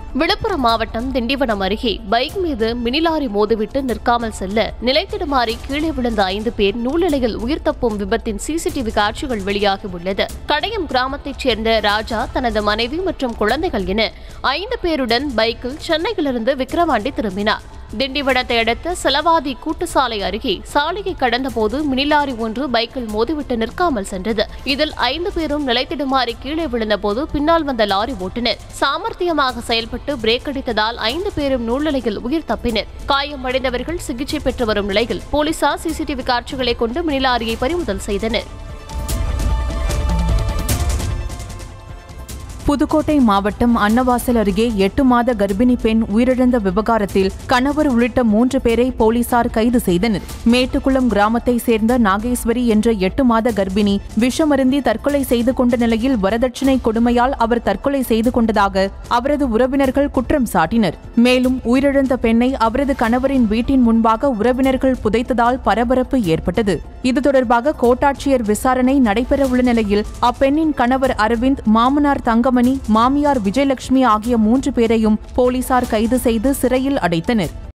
விழுப்புரம் மாவட்டம் திண்டிவனம் அருகே பைக் மீது மினி லாரி மோதிவிட்டு நிற்காமல் செல்ல நிலைத்திடுமாறி கீழே விழுந்த ஐந்து பேர் நூலிலையில் உயிர் தப்பும் விபத்தின் சிசிடிவி காட்சிகள் வெளியாகி உள்ளது கடையம் கிராமத்தைச் சேர்ந்த ராஜா தனது மனைவி மற்றும் குழந்தைகள் என ஐந்து பேருடன் பைக்கில் சென்னையிலிருந்து விக்கிரவாண்டி திரும்பினார் திண்டிவனத்தை அடுத்த செலவாதி கூட்டுசாலை அருகே சாலையை கடந்தபோது மினிலாரி ஒன்று பைக்கில் மோதிவிட்டு நிற்காமல் சென்றது இதில் ஐந்து பேரும் நிலைத்திடுமாறி கீழே விழுந்தபோது பின்னால் வந்த லாரி ஓட்டுநர் சாமர்த்தியமாக செயல்பட்டு பிரேக் அடித்ததால் ஐந்து பேரும் நூழ்நிலையில் உயிர் தப்பினர் காயமடைந்தவர்கள் சிகிச்சை பெற்று வரும் நிலையில் போலீசார் சிசிடிவி காட்சிகளை கொண்டு மினிலாரியை பறிமுதல் செய்தனர் புதுக்கோட்டை மாவட்டம் அன்னவாசல் அருகே எட்டு மாத கர்ப்பிணி பெண் உயிரிழந்த விவகாரத்தில் கணவர் உள்ளிட்ட மூன்று பேரை போலீசார் கைது செய்தனர் மேட்டுக்குளம் கிராமத்தை சேர்ந்த நாகேஸ்வரி என்ற எட்டு மாத கர்ப்பிணி விஷமருந்தி தற்கொலை செய்து கொண்ட நிலையில் வரதட்சணை கொடுமையால் அவர் தற்கொலை செய்து கொண்டதாக அவரது உறவினர்கள் குற்றம் சாட்டினர் மேலும் உயிரிழந்த பெண்ணை அவரது கணவரின் வீட்டின் முன்பாக உறவினர்கள் புதைத்ததால் பரபரப்பு ஏற்பட்டது இது தொடர்பாக கோட்டாட்சியர் விசாரணை நடைபெறவுள்ள நிலையில் அப்பெண்ணின் கணவர் அரவிந்த் மாமனார் தங்கமணி மாமியார் விஜயலட்சுமி ஆகிய மூன்று பேரையும் போலீசார் கைது செய்து சிறையில் அடைத்தனர்